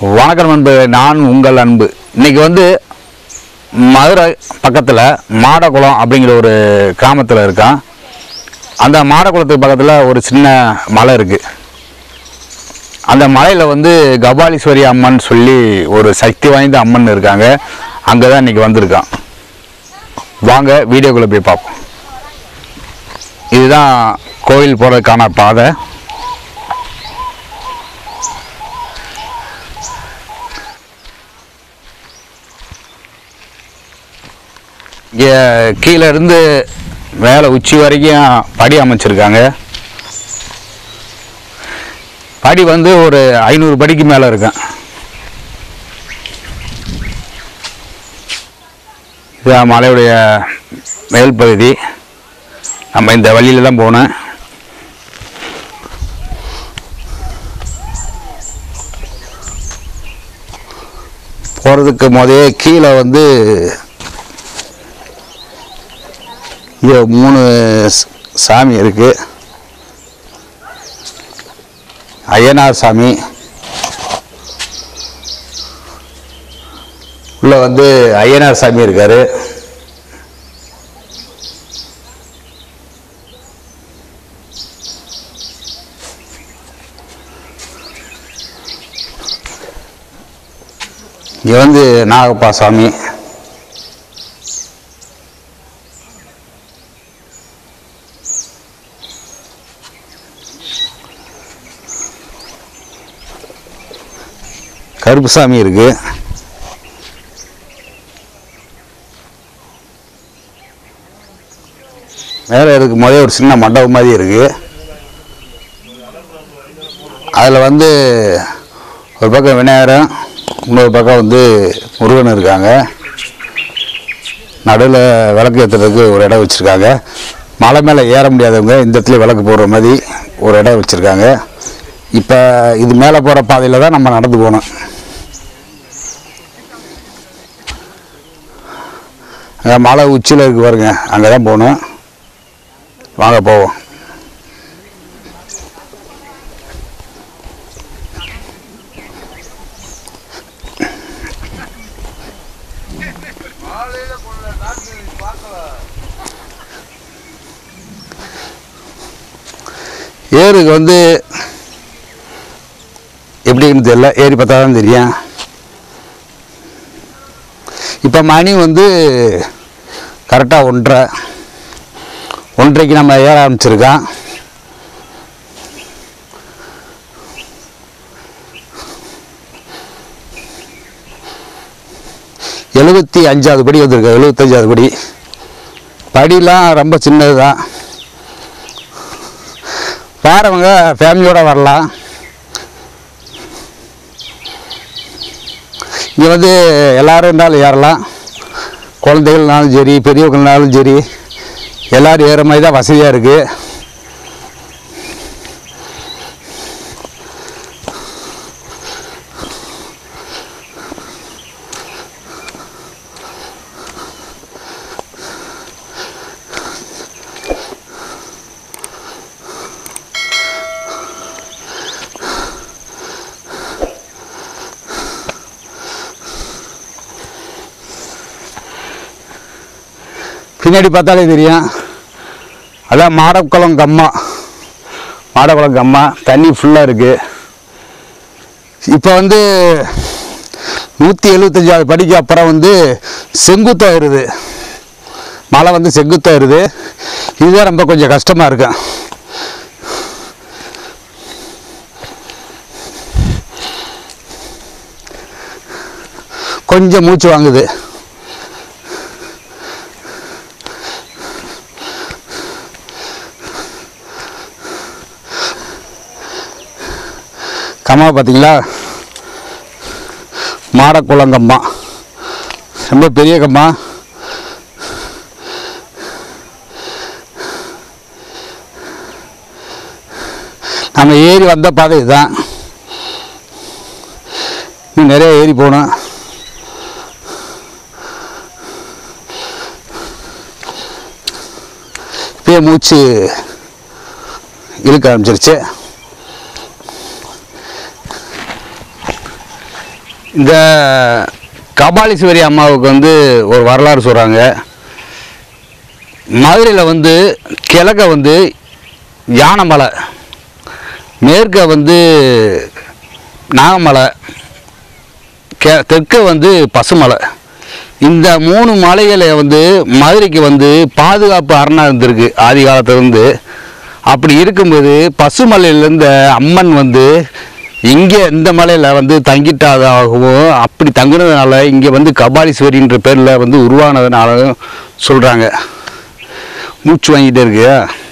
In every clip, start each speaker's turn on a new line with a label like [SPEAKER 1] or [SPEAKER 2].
[SPEAKER 1] வணக்கம் அன்பு நான் உங்கள் அன்பு இன்னைக்கு வந்து மதுரை பக்கத்தில் மாடகுளம் அப்படிங்கிற ஒரு கிராமத்தில் இருக்கான் அந்த மாடகுளத்துக்கு பக்கத்தில் ஒரு சின்ன மலை இருக்குது அந்த மலையில் வந்து கபாலீஸ்வரி அம்மன் சொல்லி ஒரு சக்தி வாய்ந்த அம்மன் இருக்காங்க அங்கே தான் இன்னைக்கு வந்திருக்கான் வாங்க வீடியோக்குள்ளே போய் பார்ப்போம் இதுதான் கோவில் போகிறதுக்கான பாதை இங்கே கீழே இருந்து மேலே உச்சி வரைக்கும் படி அமைச்சிருக்காங்க படி வந்து ஒரு ஐநூறு படிக்கு மேலே இருக்கும் இதுதான் மலையுடைய மேல் பகுதி நம்ம இந்த வழியில் தான் போனோம் போகிறதுக்கு முதலே கீழே வந்து இங்கே மூணு ஸ்- சாமி இருக்கு ஐயனார் சாமி உள்ள வந்து ஐயனார் சாமி இருக்காரு இங்க வந்து நாகப்பா சாமி கருப்புசாமி இருக்கு மேலே இருக்கும் போதே ஒரு சின்ன மண்டபம் மாதிரி இருக்கு அதில் வந்து ஒரு பக்கம் விநாயகரும் இன்னொரு பக்கம் வந்து முருகன் இருக்காங்க நடுவில் விளக்கு ஏற்றுறதுக்கு ஒரு இடம் வச்சுருக்காங்க மலை மேலே ஏற முடியாதவங்க இந்த இடத்துல விளக்கு போடுற மாதிரி ஒரு இடம் வச்சுருக்காங்க இப்போ இது மேலே போகிற பாதையில் தான் நம்ம நடந்து போகணும் அங்கே மலை உச்சியில் இருக்கு பாருங்க அங்கே தான் போகணும் வாங்க போவோம் ஏருக்கு வந்து எப்படின்னு தெரியல ஏறி பார்த்தா தான் தெரியும் இப்போ மணி வந்து கரெக்டாக ஒன்றரை ஒன்றரைக்கு நம்ம ஏற ஆரம்பிச்சிருக்கோம் எழுபத்தி அஞ்சாவது படி வந்திருக்கு எழுபத்தஞ்சாவது படி படிலாம் ரொம்ப சின்னது தான் பாருங்க ஃபேமிலியோட வரலாம் இங்கே வந்து எல்லாரும் இருந்தாலும் ஏறலாம் குழந்தைகள்னாலும் சரி பெரியவங்கனாலும் சரி எல்லாரும் ஏற மாதிரி தான் வசதியாக இருக்குது பின்னாடி பார்த்தாலே தெரியும் அதான் மாடக்குளம் கம்மா மாடக்குளம் கம்மா தண்ணி ஃபுல்லாக இருக்குது இப்போ வந்து நூற்றி எழுபத்தஞ்சாவது படிக்கு அப்புறம் வந்து செங்குத்தாக வருது மழை வந்து செங்குத்தாக வருது இதுதான் ரொம்ப கொஞ்சம் கஷ்டமாக இருக்கும் கொஞ்சம் மூச்சு வாங்குது கம்மா பார்த்தீங்களா மாடக்குளங்கம்மா ரொம்ப பெரிய கம்மா நம்ம ஏறி வந்த பாதை இதுதான் இன்னும் நிறைய ஏறி போகணும் இப்பயே மூச்சு இழுக்க ஆரம்பிச்சிருச்சு இந்த கபாலீஸ்வரி அம்மாவுக்கு வந்து ஒரு வரலாறு சொல்கிறாங்க மதுரையில் வந்து கிழக்க வந்து யானைமலை மேற்க வந்து நாகமலை கே தெற்க வந்து பசுமலை இந்த மூணு மலைகளை வந்து மதுரைக்கு வந்து பாதுகாப்பு அரணாக இருந்திருக்கு ஆதி காலத்திலிருந்து அப்படி இருக்கும்போது பசுமலையில் இருந்த அம்மன் வந்து இங்கே இந்த மலையில் வந்து தங்கிட்டாதாகவும் அப்படி தங்குனதுனால இங்கே வந்து கபாலீஸ்வரின்ற பேரில் வந்து உருவானதுனால சொல்கிறாங்க மூச்சு வாங்கிட்டே இருக்கு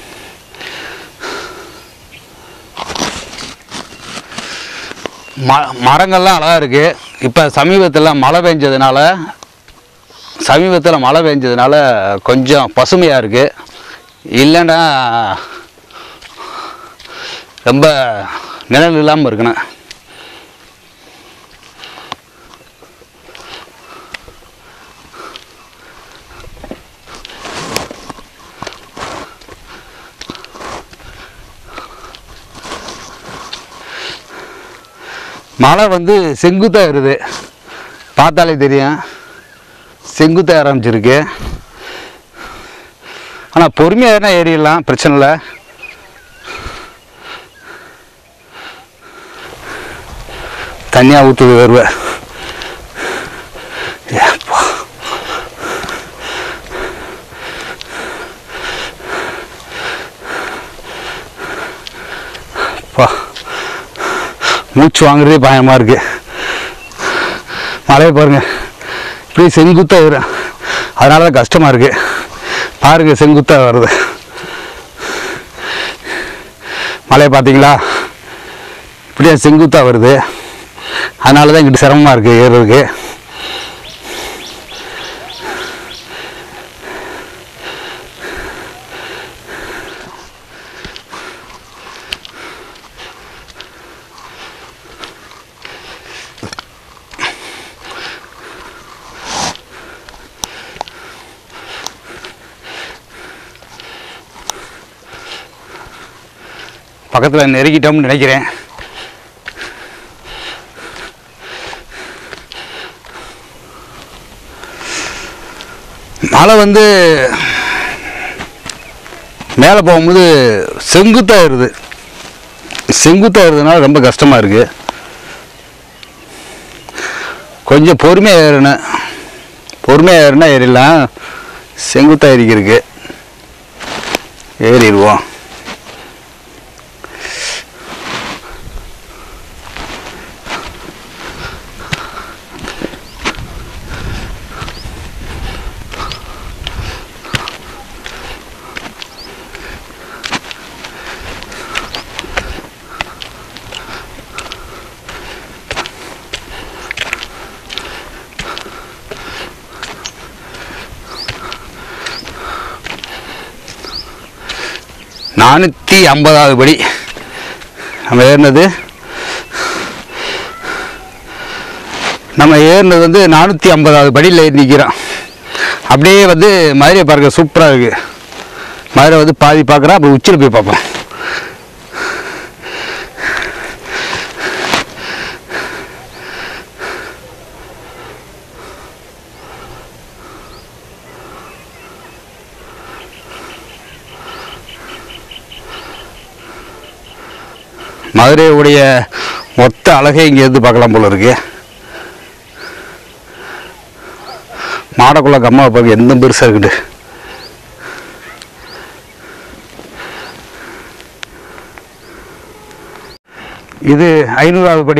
[SPEAKER 1] ம மரங்கள்லாம் அழகாக இருக்குது இப்போ சமீபத்தில் மழை பெஞ்சதுனால சமீபத்தில் மழை பெஞ்சதுனால கொஞ்சம் பசுமையாக இருக்குது இல்லைன்னா ரொம்ப நிழல் இல்லாமல் இருக்கணும் மழை வந்து செங்குத்தாக வருது பார்த்தாலே தெரியும் செங்குத்தாக ஆரம்பிச்சிருக்கு ஆனால் பொறுமையாக எதனா ஏறிடலாம் பிரச்சனை இல்லை தனியாக ஊற்றுது வருவ பா மூச்சு வாங்குறதே பயமாக இருக்கு மழையை பாருங்க இப்படி செங்குத்தாக வரும் அதனால தான் கஷ்டமாக இருக்கு பாருங்க செங்குத்தாக வருது மழையை பார்த்தீங்களா இப்படியே செங்குத்தாக வருது அதனால தான் இங்கிட்டு சிரமமாக இருக்குது ஏறுறதுக்கு பக்கத்தில் நெருங்கிட்டோம்னு நினைக்கிறேன் மழை வந்து மேலே போகும்போது செங்குத்தாக ஏறுது செங்குத்தாக ஏறுதுனால ரொம்ப கஷ்டமாக இருக்குது கொஞ்சம் பொறுமையாக ஏறணும் பொறுமையாக ஏறினா ஏறிடலாம் செங்குத்தாக ஏறிக்கிறதுக்கு ஏறிடுவோம் நானூற்றி ஐம்பதாவது படி நம்ம ஏறினது நம்ம ஏறினது வந்து நானூற்றி ஐம்பதாவது படியில் ஏறி நிற்கிறோம் அப்படியே வந்து மதுரையை பார்க்க சூப்பராக இருக்குது மதுரை வந்து பாதி பார்க்குறோம் அப்புறம் உச்சியில் போய் பார்ப்போம் மதுரையுடைய மொத்த அழகை இங்கே இருந்து பார்க்கலாம் போல இருக்கு மாடக்குள்ள கம்மா பாருங்க எந்த பெருசாக இருக்குது இது ஐநூறாவது படி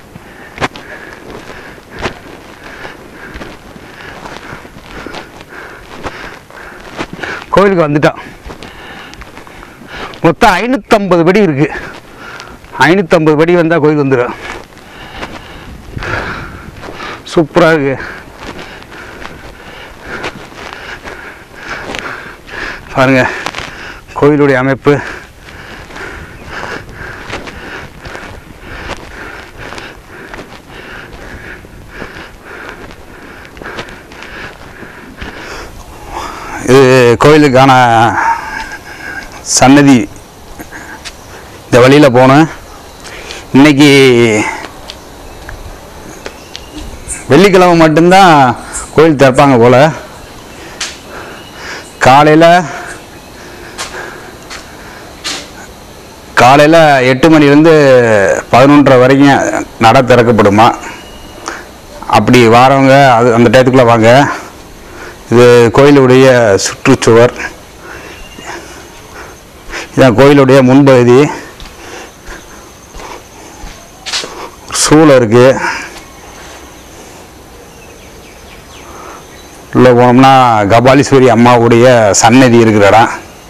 [SPEAKER 1] கோயிலுக்கு வந்துட்டோம் மொத்தம் ஐநூற்றம்பது படி இருக்குது ஐநூற்றம்பது படி வந்தால் கோயில் வந்துடும் சூப்பராக இருக்கு பாருங்க கோயிலுடைய அமைப்பு இது கோயிலுக்கான சன்னதி இந்த வழியில் போனேன் இன்னைக்கு வெள்ளிக்கிழமை மட்டும்தான் கோயில் திறப்பாங்க போல் காலையில் காலையில் எட்டு மணிலேருந்து பதினொன்றரை வரைக்கும் நட திறக்கப்படுமா அப்படி வாரவங்க அது அந்த டயத்துக்குள்ளே வாங்க இது கோயிலுடைய சுற்றுச்சுவர் இதான் கோயிலுடைய முன்பகுதி சூளை இருக்குது உள்ளே போனோம்னா கபாலீஸ்வரி அம்மாவுடைய சன்னதி இருக்கிற இடம்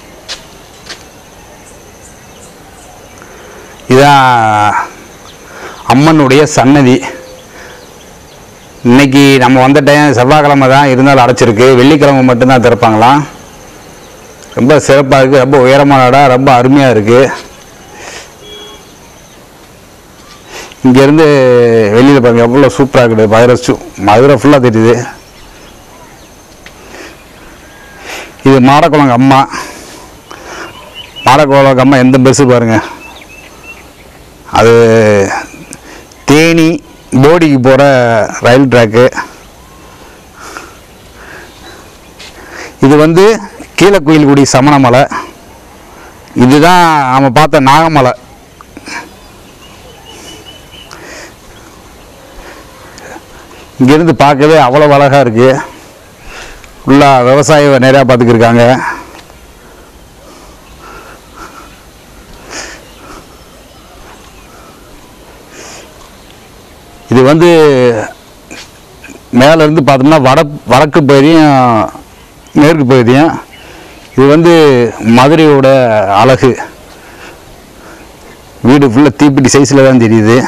[SPEAKER 1] இதான் அம்மனுடைய சன்னதி இன்னைக்கு நம்ம வந்த டைம் செவ்வாய்க்கிழமை தான் இருந்தாலும் அடைச்சிருக்கு வெள்ளிக்கிழமை மட்டும்தான் திறப்பாங்களாம் ரொம்ப சிறப்பாக இருக்குது ரொம்ப உயரமான இடம் ரொம்ப அருமையாக இருக்குது இங்கேருந்து வெளியில் பாருங்க எவ்வளோ சூப்பராக இருக்குது மதுரை சு மதுரை ஃபுல்லாக தெரியுது இது மாடக்குளங்க அம்மா மாடக்குளங்க அம்மா எந்த பெருசு பாருங்க அது தேனி போடிக்கு போகிற ரயில் ட்ராக்கு இது வந்து கீழக்குயில்குடி சமணமலை இதுதான் நம்ம பார்த்த நாகமலை இங்கேருந்து பார்க்கவே அவ்வளோ அழகாக இருக்குது ஃபுல்லாக விவசாயம் நிறையா பார்த்துக்கிருக்காங்க இது வந்து மேல இருந்து பார்த்தோம்னா வட வடக்கு பகுதியும் மேற்கு பகுதியும் இது வந்து மதுரையோட அழகு வீடு ஃபுல்லாக தீப்பெட்டி சைஸில் தான் தெரியுது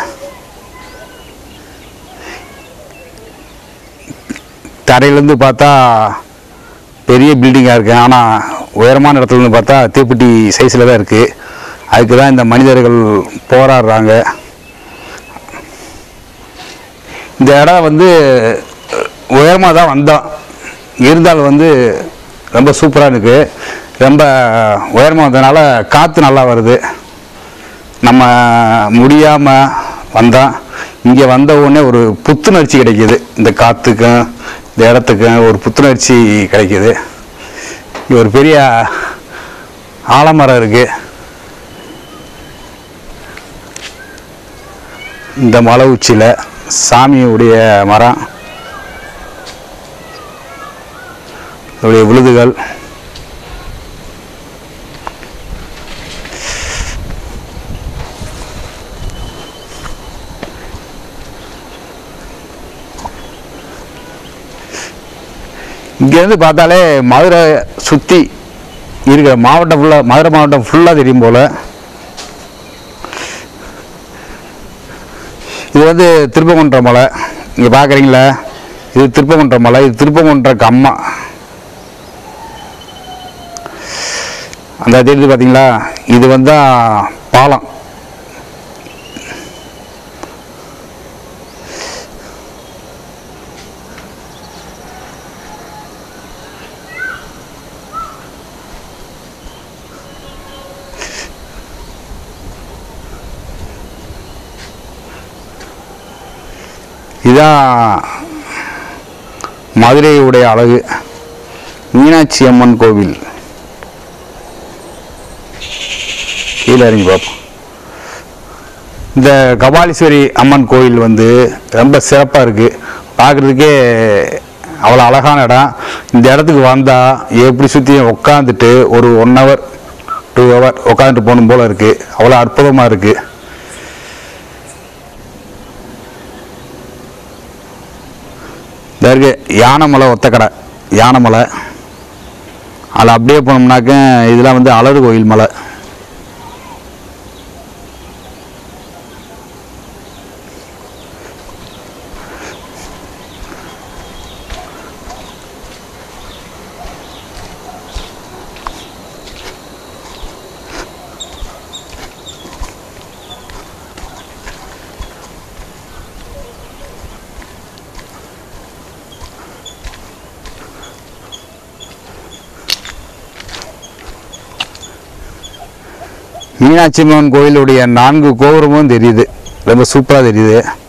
[SPEAKER 1] தரையிலேருந்து பார்த்தா பெரிய பில்டிங்காக இருக்குது ஆனால் உயரமான இடத்துல இருந்து பார்த்தா தீப்பெட்டி சைஸில் தான் இருக்குது அதுக்கு தான் இந்த மனிதர்கள் போராடுறாங்க இந்த இடம் வந்து உயரமாக தான் வந்தோம் இருந்தாலும் வந்து ரொம்ப சூப்பராக இருக்குது ரொம்ப உயரமாக வந்ததுனால காற்று நல்லா வருது நம்ம முடியாமல் வந்தோம் இங்கே வந்த உடனே ஒரு புத்துணர்ச்சி கிடைக்கிது இந்த காற்றுக்கும் இந்த இடத்துக்கும் ஒரு புத்துணர்ச்சி கிடைக்கிது இங்கே ஒரு பெரிய ஆலமரம் இருக்குது இந்த மலை உச்சியில் சாமியுடைய மரம் இதோடைய விழுதுகள் இங்கேருந்து பார்த்தாலே மதுரை சுற்றி இருக்கிற மாவட்டம் ஃபுல்லாக மதுரை மாவட்டம் ஃபுல்லாக தெரியும் போல் இது வந்து திருப்பங்குன்ற மலை இங்கே பார்க்குறீங்களா இது திருப்பங்குன்ற மலை இது திருப்பங்குன்ற அம்மா அந்த தெரியுது பார்த்தீங்களா இது வந்து பாலம் இதான் மதுரையுடைய அழகு மீனாட்சி அம்மன் கோவில் கீழே இறங்கி பார்ப்போம் இந்த கபாலீஸ்வரி அம்மன் கோயில் வந்து ரொம்ப சிறப்பாக இருக்குது பார்க்குறதுக்கே அவ்வளோ அழகான இடம் இந்த இடத்துக்கு வந்தால் எப்படி சுற்றியும் உட்காந்துட்டு ஒரு ஒன் ஹவர் டூ ஹவர் உட்காந்துட்டு போகணும் போல் இருக்குது அவ்வளோ அற்புதமாக இருக்குது இந்த இருக்கு யானைமலை ஒத்தக்கடை யானைமலை அதில் அப்படியே போனோம்னாக்க இதெல்லாம் வந்து அலறு கோயில் மலை மீனாட்சி அம்மன் கோயிலுடைய நான்கு கோபுரமும் தெரியுது ரொம்ப சூப்பராக தெரியுது